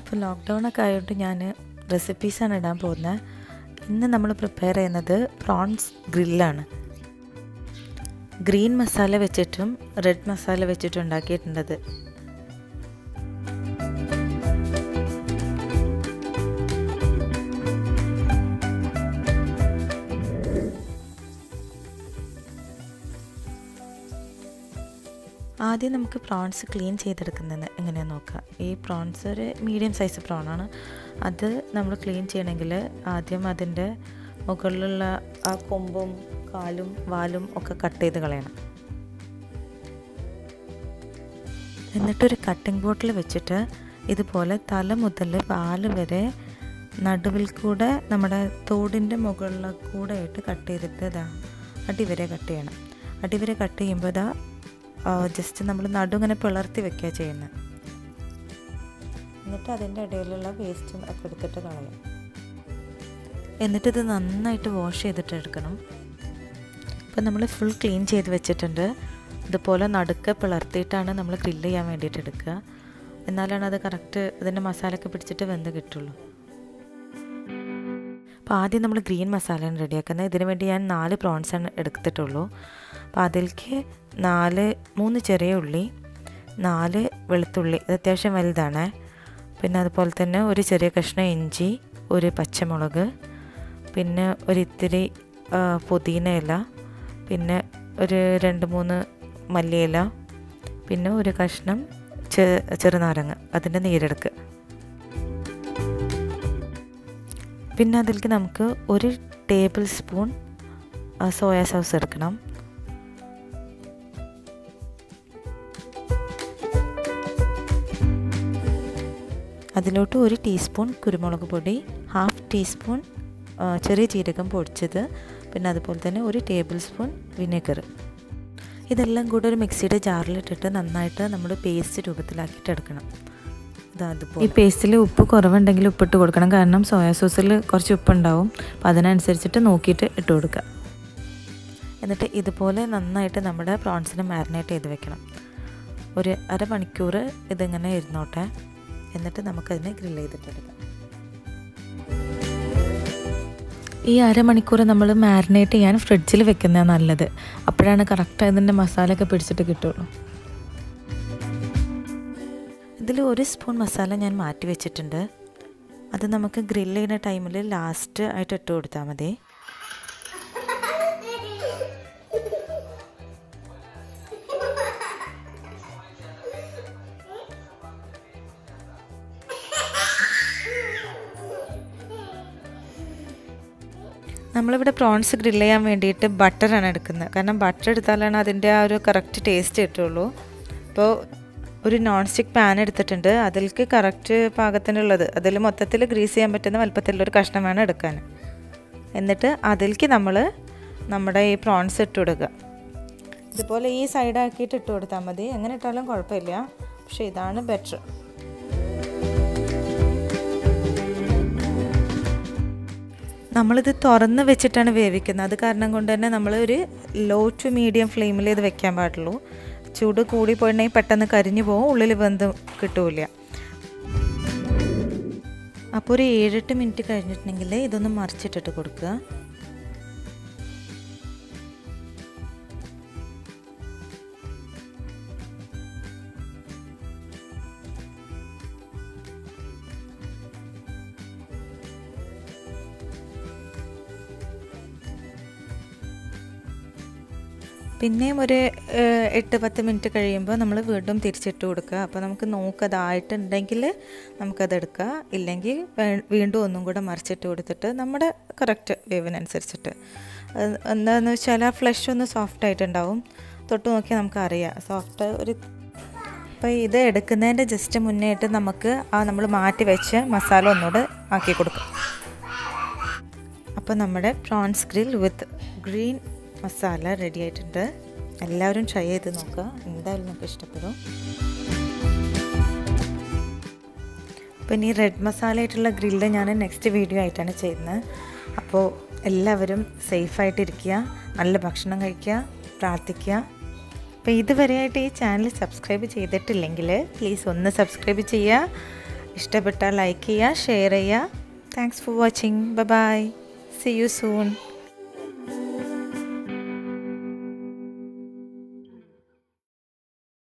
ഇപ്പോൾ ലോക്ക്ഡൗൺ ഒക്കെ ആയതുകൊണ്ട് ഞാൻ റെസിപ്പീസാണ് ഇടാൻ പോകുന്നത് ഇന്ന് നമ്മൾ പ്രിപ്പയർ ചെയ്യുന്നത് പ്രോൺസ് ഗ്രില്ലാണ് ഗ്രീൻ മസാല വെച്ചിട്ടും റെഡ് മസാല വെച്ചിട്ടും ഉണ്ടാക്കിയിട്ടുണ്ടത് ആദ്യം നമുക്ക് പ്രോൺസ് ക്ലീൻ ചെയ്തെടുക്കുന്നത് എങ്ങനെയാണെന്ന് നോക്കാം ഈ പ്രോൺസ് ഒരു മീഡിയം സൈസ് പ്രോണാണ് അത് നമ്മൾ ക്ലീൻ ചെയ്യണമെങ്കിൽ ആദ്യം അതിൻ്റെ മുകളിലുള്ള ആ കൊമ്പും കാലും വാലും ഒക്കെ കട്ട് ചെയ്ത് കളയണം എന്നിട്ടൊരു കട്ടിംഗ് ബോട്ടിൽ വെച്ചിട്ട് ഇതുപോലെ തല മുതൽ വാല് വരെ നടുവിൽ കൂടെ നമ്മുടെ തോടിൻ്റെ മുകളിൽ കൂടെ ആയിട്ട് കട്ട് ചെയ്തിട്ട് ഇതാ അടിവരെ കട്ട് ചെയ്യണം അടിവരെ കട്ട് ചെയ്യുമ്പോൾ ഇതാ ജസ്റ്റ് നമ്മൾ നടു ഇങ്ങനെ പിളർത്തി വെക്കുക ചെയ്യുന്നത് എന്നിട്ട് അതിൻ്റെ ഇടയിലുള്ള വേസ്റ്റും ഒക്കെ എടുത്തിട്ട് കളയും എന്നിട്ടിത് നന്നായിട്ട് വാഷ് ചെയ്തിട്ട് എടുക്കണം ഇപ്പം നമ്മൾ ഫുൾ ക്ലീൻ ചെയ്ത് വെച്ചിട്ടുണ്ട് ഇതുപോലെ നടുക്ക് പിളർത്തിയിട്ടാണ് നമ്മൾ ഗ്രില്ല് ചെയ്യാൻ വേണ്ടിയിട്ട് എടുക്കുക എന്നാലാണ് അത് കറക്റ്റ് ഇതിൻ്റെ മസാലയൊക്കെ പിടിച്ചിട്ട് വെന്ത് കിട്ടുള്ളൂ അപ്പോൾ ആദ്യം നമ്മൾ ഗ്രീൻ മസാലയാണ് റെഡിയാക്കുന്നത് ഇതിനു വേണ്ടി ഞാൻ നാല് പ്രോൺസാണ് എടുത്തിട്ടുള്ളൂ അപ്പോൾ അതിലേക്ക് നാല് മൂന്ന് ചെറിയ ഉള്ളി നാല് വെളുത്തുള്ളി ഇത് അത്യാവശ്യം വലുതാണ് പിന്നെ അതുപോലെ തന്നെ ഒരു ചെറിയ കഷ്ണം ഇഞ്ചി ഒരു പച്ചമുളക് പിന്നെ ഒരു ഇത്തിരി പുതിന ഇല പിന്നെ ഒരു രണ്ട് മൂന്ന് മല്ലിയില പിന്നെ ഒരു കഷ്ണം ചെ ചെറുനാരങ്ങ അതിൻ്റെ നീരെടുക്കുക പിന്നെ അതിലേക്ക് നമുക്ക് ഒരു ടേബിൾ സ്പൂൺ സോയാ സോസ് എടുക്കണം അതിലോട്ട് ഒരു ടീസ്പൂൺ കുരുമുളക് പൊടി ഹാഫ് ടീസ്പൂൺ ചെറിയ ജീരകം പൊടിച്ചത് പിന്നെ അതുപോലെ തന്നെ ഒരു ടേബിൾ സ്പൂൺ വിനെഗർ ഇതെല്ലാം കൂടെ ഒരു മിക്സിയുടെ ജാറിലിട്ടിട്ട് നന്നായിട്ട് നമ്മൾ പേസ്റ്റ് രൂപത്തിലാക്കിയിട്ട് എടുക്കണം ഈ പേസ്റ്റിൽ ഉപ്പ് കുറവുണ്ടെങ്കിൽ ഉപ്പിട്ട് കൊടുക്കണം കാരണം സോയാ സോസിൽ കുറച്ച് ഉപ്പുണ്ടാവും അപ്പോൾ അതിനനുസരിച്ചിട്ട് നോക്കിയിട്ട് ഇട്ട് കൊടുക്കുക എന്നിട്ട് ഇതുപോലെ നന്നായിട്ട് നമ്മുടെ പ്രോൺസിനെ മാരിനേറ്റ് ചെയ്ത് വെക്കണം ഒരു അരമണിക്കൂർ ഇതിങ്ങനെ ഇരുന്നോട്ടെ എന്നിട്ട് നമുക്കതിനെ ഗ്രില്ല് ചെയ്തിട്ടെടുക്കാം ഈ അരമണിക്കൂർ നമ്മൾ മാരിനേറ്റ് ചെയ്യാൻ ഫ്രിഡ്ജിൽ വെക്കുന്നതാണ് നല്ലത് അപ്പോഴാണ് കറക്റ്റ് അതിൻ്റെ മസാലയൊക്കെ പിടിച്ചിട്ട് കിട്ടുള്ളൂ ഇതിൽ ഒരു സ്പൂൺ മസാല ഞാൻ മാറ്റി വെച്ചിട്ടുണ്ട് അത് നമുക്ക് ഗ്രില്ല് ചെയ്യുന്ന ടൈമിൽ ലാസ്റ്റ് ആയിട്ട് ഇട്ട് കൊടുത്താൽ മതി നമ്മളിവിടെ പ്രോൺസ് ഗ്രില്ല് ചെയ്യാൻ വേണ്ടിയിട്ട് ബട്ടറാണ് എടുക്കുന്നത് കാരണം ബട്ടർ എടുത്താലാണ് അതിൻ്റെ ആ ഒരു കറക്റ്റ് ടേസ്റ്റ് കിട്ടുള്ളൂ അപ്പോൾ ഒരു നോൺ സ്റ്റിക്ക് പാൻ എടുത്തിട്ടുണ്ട് അതിലേക്ക് കറക്റ്റ് പാകത്തിനുള്ളത് അതിൽ മൊത്തത്തിൽ ഗ്രീസ് ചെയ്യാൻ പറ്റുന്ന വലുപ്പത്തിലുള്ളൊരു കഷ്ണം വേണം എടുക്കാൻ എന്നിട്ട് അതിലേക്ക് നമ്മൾ നമ്മുടെ ഈ പ്രോൺസ് ഇട്ട് കൊടുക്കുക ഇതുപോലെ ഈ സൈഡാക്കിയിട്ട് ഇട്ട് കൊടുത്താൽ മതി എങ്ങനെ ഇട്ടാലും കുഴപ്പമില്ല പക്ഷേ ഇതാണ് ബെറ്റർ നമ്മളിത് തുറന്ന് വെച്ചിട്ടാണ് വേവിക്കുന്നത് അത് കാരണം കൊണ്ട് തന്നെ നമ്മൾ ഒരു ലോ ടു മീഡിയം ഫ്ലെയിമിൽ ഇത് വെക്കാൻ പാടുള്ളൂ ചൂട് കൂടി പോയിട്ടുണ്ടെങ്കിൽ പെട്ടെന്ന് കരിഞ്ഞു പോകും ഉള്ളിൽ വെന്ത് കിട്ടൂല അപ്പോൾ ഒരു ഏഴെട്ട് മിനിറ്റ് കഴിഞ്ഞിട്ടുണ്ടെങ്കിൽ ഇതൊന്ന് മറിച്ചിട്ടിട്ട് കൊടുക്കുക പിന്നെയും ഒരു എട്ട് പത്ത് മിനിറ്റ് കഴിയുമ്പോൾ നമ്മൾ വീണ്ടും തിരിച്ചിട്ട് കൊടുക്കുക അപ്പോൾ നമുക്ക് നോക്കതായിട്ടുണ്ടെങ്കിൽ നമുക്കത് എടുക്കുക ഇല്ലെങ്കിൽ വീണ്ടും ഒന്നും കൂടെ മറിച്ചിട്ട് കൊടുത്തിട്ട് നമ്മുടെ കറക്റ്റ് വേവിനനുസരിച്ചിട്ട് എന്താണെന്ന് വെച്ചാൽ ആ ഫ്ലഷ് ഒന്ന് സോഫ്റ്റ് ആയിട്ടുണ്ടാവും തൊട്ട് നോക്കിയാൽ നമുക്കറിയാം സോഫ്റ്റ് ഒരു അപ്പോൾ ഇത് എടുക്കുന്നതിൻ്റെ ജസ്റ്റ് മുന്നേ ആയിട്ട് നമുക്ക് ആ നമ്മൾ മാറ്റി വെച്ച് മസാല ഒന്നുകൂടെ ആക്കി കൊടുക്കും അപ്പോൾ നമ്മുടെ prawns grill with green masala ready ആയിട്ടുണ്ട് എല്ലാവരും ട്രൈ ചെയ്ത് നോക്കുക എന്തായാലും നമുക്ക് ഇഷ്ടപ്പെടും അപ്പോൾ ഇനി റെഡ് മസാല ആയിട്ടുള്ള ഗ്രില്ല് ഞാൻ നെക്സ്റ്റ് വീഡിയോ ആയിട്ടാണ് ചെയ്യുന്നത് അപ്പോൾ എല്ലാവരും സേഫായിട്ടിരിക്കുക നല്ല ഭക്ഷണം കഴിക്കുക പ്രാർത്ഥിക്കുക അപ്പോൾ ഇതുവരെയായിട്ട് ഈ ചാനൽ സബ്സ്ക്രൈബ് ചെയ്തിട്ടില്ലെങ്കിൽ പ്ലീസ് ഒന്ന് സബ്സ്ക്രൈബ് ചെയ്യുക ഇഷ്ടപ്പെട്ടാൽ ലൈക്ക് ചെയ്യുക ഷെയർ ചെയ്യുക thanks for watching bye see you soon